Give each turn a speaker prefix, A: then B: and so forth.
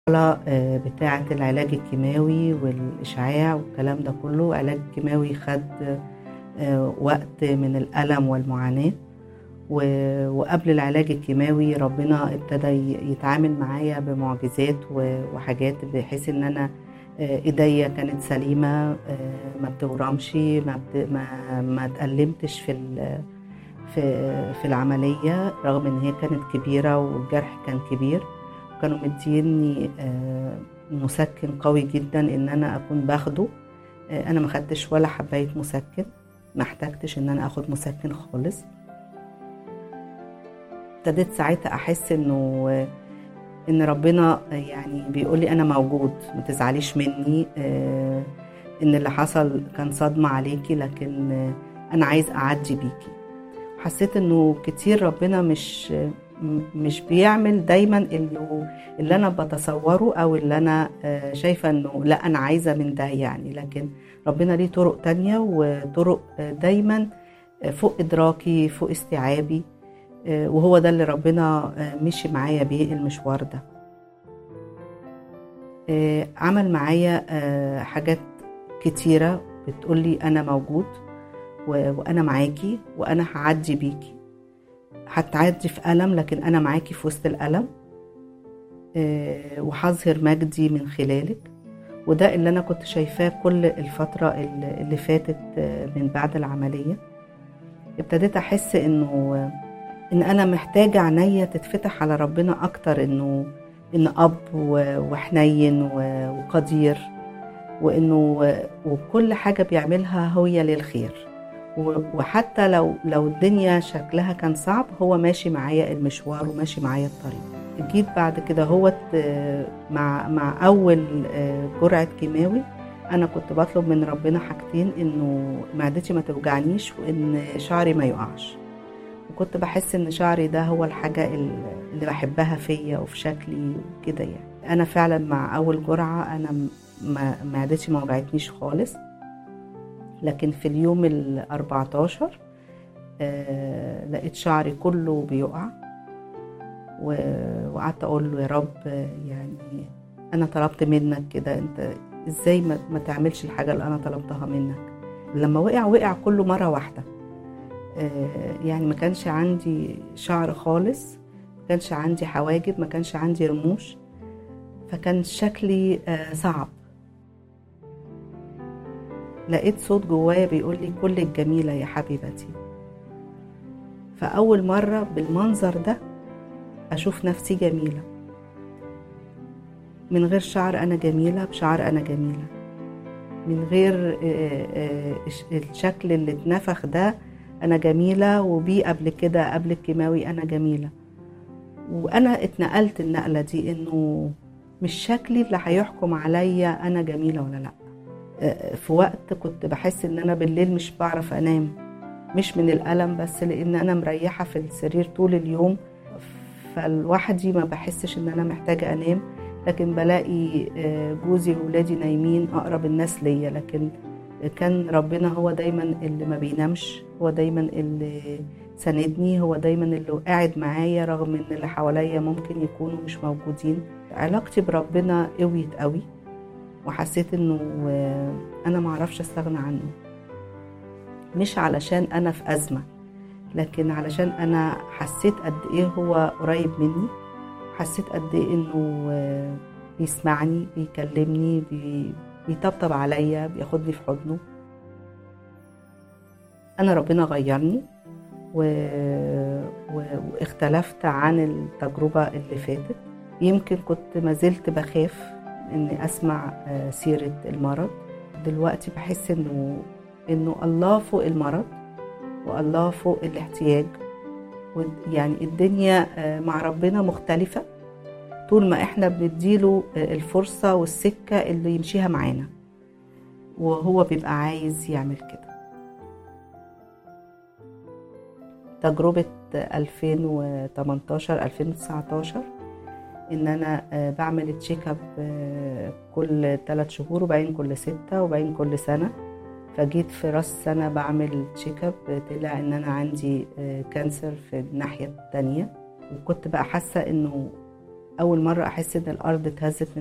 A: آه، بتاعة العلاج الكيماوي والإشعاع والكلام ده كله علاج كيماوي خد آه، وقت من الألم والمعاناة و- وقبل العلاج الكيماوي ربنا ابتدى ي- يتعامل معايا بمعجزات و- وحاجات بحيث ان انا آه، ايديا كانت سليمه آه، ما بتورمش ما بت... ما ما اتألمتش في ال... في في العمليه رغم ان هي كانت كبيره والجرح كان كبير كانوا مديني آه، مسكن قوي جدا ان انا اكون باخده آه، انا ما خدتش ولا حبايه مسكن ما احتجتش ان انا اخد مسكن خالص ابتديت ساعتها احس انه ان ربنا يعني بيقول لي انا موجود ما تزعليش مني آه، ان اللي حصل كان صدمه عليكي لكن آه، انا عايز اعدي بيكي حسيت انه كتير ربنا مش م- مش بيعمل دايما اللي, اللي انا بتصوره او اللي انا آه، شايفه انه لا انا عايزه من ده يعني لكن ربنا ليه طرق تانية وطرق آه، دايما آه، فوق ادراكي فوق استيعابي آه، وهو ده اللي ربنا آه، مشي معايا بيه المشوار ده آه، عمل معايا آه، حاجات كتيرة بتقولي أنا موجود و- وأنا معاكي وأنا هعدي بيكي هتعدي في ألم لكن أنا معاكي في وسط الألم آه، وهظهر مجدي من خلالك وده اللي أنا كنت شايفاه كل الفترة اللي اللي فاتت آه، من بعد العملية ابتديت أحس إنه ان انا محتاجه عينيا تتفتح على ربنا اكتر انه ان اب و- وحنين و- وقدير وانه وكل حاجه بيعملها هي للخير و- وحتى لو لو الدنيا شكلها كان صعب هو ماشي معايا المشوار وماشي معايا الطريق جيت بعد كده هو مع مع اول آه، جرعه كيماوي انا كنت بطلب من ربنا حاجتين انه معدتي ما توجعنيش وان شعري ما يقعش وكنت بحس ان شعري ده هو الحاجة ال- اللي بحبها فيا وفي شكلي وكده يعني انا فعلا مع اول جرعة انا م- ما معدتي ما وجعتنيش خالص لكن في اليوم ال 14 آه لقيت شعري كله بيقع و- وقعدت اقول له يا رب آه، يعني انا طلبت منك كده انت ازاي ما, ما تعملش الحاجة اللي انا طلبتها منك لما وقع وقع كله مرة واحدة آه، يعني ما كانش عندي شعر خالص ما كانش عندي حواجب ما كانش عندي رموش فكان شكلي آه، صعب لقيت صوت جوايا بيقول لي كلك جميلة يا حبيبتي فأول مرة بالمنظر ده أشوف نفسي جميلة من غير شعر أنا جميلة بشعر أنا جميلة من غير آه، آه، الشكل اللي اتنفخ ده انا جميله وبيه قبل كده قبل الكيماوي انا جميله وانا اتنقلت النقله دي انه مش شكلي اللي هيحكم عليا انا جميله ولا لا آه، في وقت كنت بحس ان انا بالليل مش بعرف انام مش من الالم بس لان انا مريحه في السرير طول اليوم فلوحدي ما بحسش ان انا محتاجه انام لكن بلاقي آه، جوزي وولادي نايمين اقرب الناس ليا لكن كان ربنا هو دايما اللي ما بينامش هو دايما اللي ساندني هو دايما اللي قاعد معايا رغم ان اللي حواليا ممكن يكونوا مش موجودين علاقتي بربنا قويت قوي وحسيت انه آه، انا معرفش استغنى عنه مش علشان انا في ازمه لكن علشان انا حسيت قد ايه هو قريب مني حسيت قد ايه انه آه، بيسمعني بيكلمني بي بيطبطب عليا بياخدني في حضنه انا ربنا غيرني و... و... واختلفت عن التجربة اللي فاتت يمكن كنت ما زلت بخاف اني اسمع آه، سيرة المرض دلوقتي بحس انه انه الله فوق المرض والله فوق الاحتياج و- يعني الدنيا آه، مع ربنا مختلفة طول ما احنا بنديله آه، الفرصة والسكة اللي يمشيها معانا وهو بيبقى عايز يعمل كده تجربة 2018 2019 ان انا آه، بعمل تشيك اب آه، كل 3 شهور وبعدين كل ستة وبعدين كل سنة فجيت في راس سنة بعمل تشيك اب طلع ان انا عندي آه، كانسر في الناحية التانية وكنت بقى حاسة انه اول مره احس ان الارض اتهزت من